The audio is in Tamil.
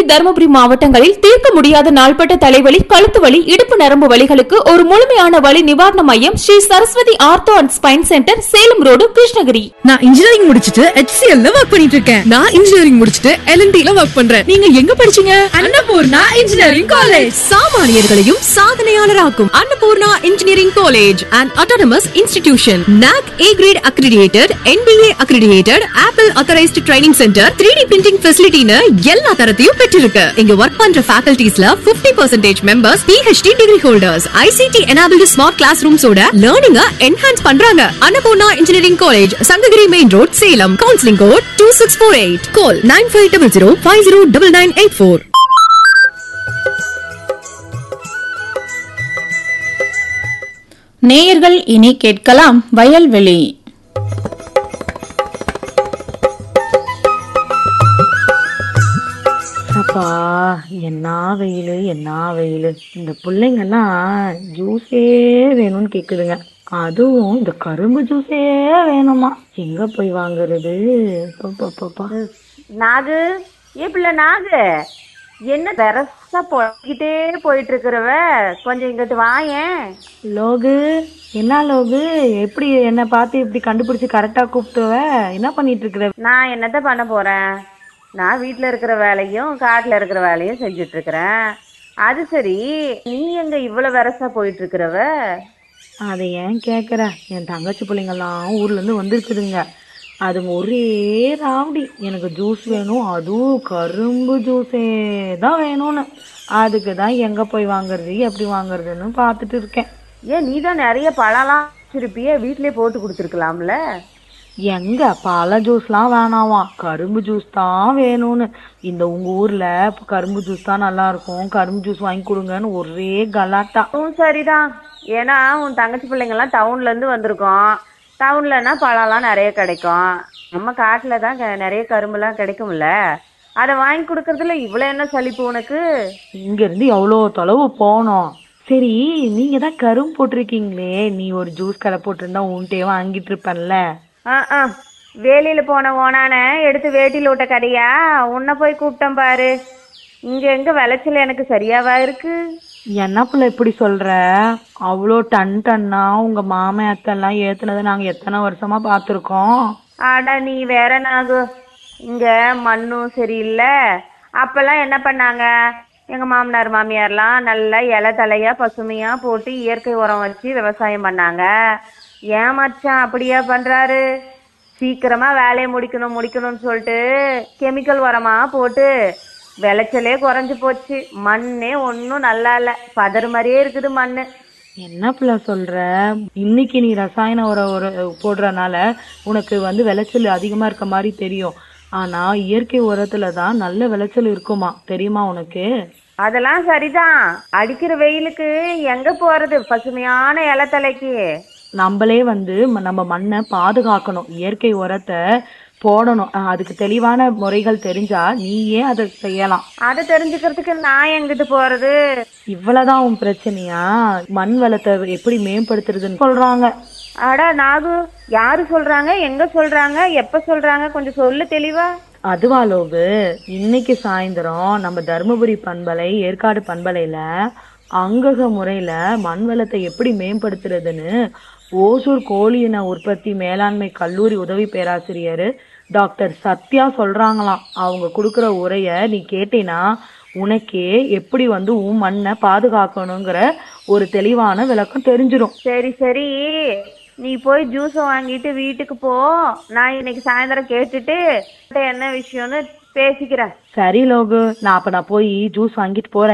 தருமபுரி மாவட்டங்களில் தீர்க்க முடியாத நாள்பட்ட தலைவலி கழுத்து வலி இடுப்பு நரம்பு வலிகளுக்கு ஒரு முழுமையான வலி நிவாரண மையம் Sri Saraswathi ortho and spine centre Salem road Krishnagiri நான் இன்ஜினியரிங் முடிச்சிட்டு HCL ல ஒர்க் பண்ணிட்டு இருக்கேன் நான் இன்ஜினியரிங் முடிச்சிட்டு LNT ல ஒர்க் பண்றேன் நீங்க எங்க படிச்சீங்க அன்னபூர்ணா இன்ஜினியரிங் காலேஜ் சாமானியர்களையும் சாதனையாளராக்கும் Annapoorna engineering college and autonomous institution NAC A grade accredited NBA accredited Apple authorized training centre 3D printing ஃபெசிலிட்டின்னு எல்லா தரத்தையும் பெற்றிருக்கு இங்க ஒர்க் பண்ற ஃபேக்கல்டிஸ்ல 50% percentage members PhD degree holders ICT enabled smart class ரூம்ஸோட லேர்னிங்க என்ஹான்ஸ் பண்றாங்க Annapoorna engineering college Sankagiri main road Salem counselling code two six four eight call nine five double zero five zero double nine eight four நேயர்கள் இனி கேட்கலாம் வயல்வெளி அப்பா என்ன வெயில் என்ன வெயில் இந்த பிள்ளைங்கெல்லாம் ஜூஸே வேணும்னு கேக்குதுங்க அதுவும் இந்த கரும்பு ஜூஸே வேணுமா எங்க போய் வாங்குறது பாப்பா நாகு ஏ பிள்ளை நாகு என்ன பெருசா போய்கிட்டே போயிட்டு இருக்கிறவ கொஞ்சம் இங்கிட்டு வாயேன் லோகு என்ன லோகு எப்படி என்ன பார்த்து இப்படி கண்டுபிடிச்சு கரெக்டா கூப்பிட்டுவ என்ன பண்ணிட்டு இருக்கிற நான் என்னத்த பண்ண போறேன் நான் வீட்டில் இருக்கிற வேலையும் காட்டில் இருக்கிற வேலையும் செஞ்சுட்டு இருக்கிறேன் அது சரி நீ எங்க இவ்வளவு வெரசா போயிட்டு இருக்கிறவ அதை ஏன் கேக்குற என் தங்கச்சி பிள்ளைங்கெல்லாம் ஊர்ல இருந்து வந்திருக்குதுங்க அதுங்க ஒரே ராவடி எனக்கு ஜூஸ் வேணும் அதுவும் கரும்பு ஜூஸே தான் வேணும்னு அதுக்கு தான் எங்க போய் வாங்குறது எப்படி வாங்குறதுன்னு பார்த்துட்டு இருக்கேன் ஏன் நீ தான் நிறைய பழம்லாம் வச்சிருப்பியே வீட்டிலே போட்டு கொடுத்துருக்கலாம்ல எங்க பழ ஜூஸ்லாம் வேணாமா கரும்பு ஜூஸ் தான் வேணும்னு இந்த உங்க ஊர்ல கரும்பு ஜூஸ் தான் நல்லா இருக்கும் கரும்பு ஜூஸ் வாங்கி கொடுங்கன்னு ஒரே கலாட்டா அதுவும் சரிதான் ஏன்னா உன் தங்கச்சி பிள்ளைங்கெல்லாம் டவுன்ல இருந்து வந்திருக்கோம் டவுன்லன்னா பழம்லாம் நிறைய கிடைக்கும் நம்ம காட்டுல தான் க- நிறைய கரும்புலாம் கிடைக்கும்ல அதை வாங்கி கொடுக்கறதுல இவ்வளோ என்ன சலிப்பு உனக்கு இங்க இருந்து எவ்வளோ தொலைவு போனோம் சரி நீங்க தான் கரும்பு போட்டிருக்கீங்களே நீ ஒரு ஜூஸ் கடை போட்டிருந்தா உன்கிட்டயே வாங்கிட்டு இருப்பேன்ல ஆ ஆ வேலியில போன ஓனான எடுத்து வேட்டியில் விட்ட கதையா உன்னை போய் கூப்பிட்டேன் பாரு இங்க எங்க விளைச்சல் எனக்கு சரியாவா இருக்கு என்ன புள்ள இப்படி சொல்ற அவ்வளோ டன் டன்னா உங்க மாமன் அத்தெல்லாம் ஏத்துனதை நாங்க எத்தனை வருஷமா பார்த்துருக்கோம் ஆடா நீ வேற நாகு இங்க மண்ணும் சரியில்லை அப்பெல்லாம் என்ன பண்ணாங்க எங்க மாமனார் மாமியார்லாம் நல்லா இலை தலையா பசுமையா போட்டு இயற்கை உரம் வச்சு விவசாயம் பண்ணாங்க ஏன் மச்சான் அப்படியா பண்றாரு சீக்கிரமா வேலையை முடிக்கணும் முடிக்கணும்னு சொல்லிட்டு கெமிக்கல் உரமா போட்டு விளைச்சலே குறைஞ்சு போச்சு மண்ணே ஒன்றும் நல்லா இல்லை பதறு மாதிரியே இருக்குது மண்ணு என்ன புள்ள சொல்ற இன்னைக்கு நீ ரசாயன உரம் உர போடுறனால உனக்கு வந்து விளைச்சல் அதிகமா இருக்க மாதிரி தெரியும் ஆனா இயற்கை உரத்துல தான் நல்ல விளைச்சல் இருக்குமா தெரியுமா உனக்கு அதெல்லாம் சரிதான் அடிக்கிற வெயிலுக்கு எங்க போறது பசுமையான இலத்தலைக்கு நம்மளே வந்து ம- நம்ம மண்ணை பாதுகாக்கணும் இயற்கை உரத்தை போடணும் அஹ் அதுக்கு தெளிவான முறைகள் தெரிஞ்சா நீயே அதை செய்யலாம் அதை தெரிஞ்சுக்கிறதுக்கு நான் எங்கிட்டு போறது இவ்வளவுதான் உன் பிரச்சனையா மண் வளத்தை எப்படி மேம்படுத்துறதுன்னு சொல்றாங்க அட நாகு யாரு சொல்றாங்க எங்க சொல்றாங்க எப்ப சொல்றாங்க கொஞ்சம் சொல்லு தெளிவா அதுவா லோகு இன்னைக்கு சாயந்தரம் நம்ம தருமபுரி பண்பலை ஏற்காடு பண்பலையில அங்கக முறையில மண் வளத்தை எப்படி மேம்படுத்துறதுன்னு ஓசூர் கோழி இன உற்பத்தி மேலாண்மை கல்லூரி உதவி பேராசிரியர் டாக்டர் சத்யா சொல்றாங்களாம் அவங்க கொடுக்குற உரைய நீ கேட்டீன்னா உனக்கே எப்படி வந்து உன் மண்ணை பாதுகாக்கணுங்கிற ஒரு தெளிவான விளக்கம் தெரிஞ்சிடும் சரி சரி நீ போய் ஜூஸை வாங்கிட்டு வீட்டுக்கு போ நான் இன்னைக்கு சாயந்தரம் கேட்டுட்டு என்ன விஷயம்னு பேசிக்கிறேன் சரி லோகு நான் அப்ப நான் போய் ஜூஸ் வாங்கிட்டு போறேன்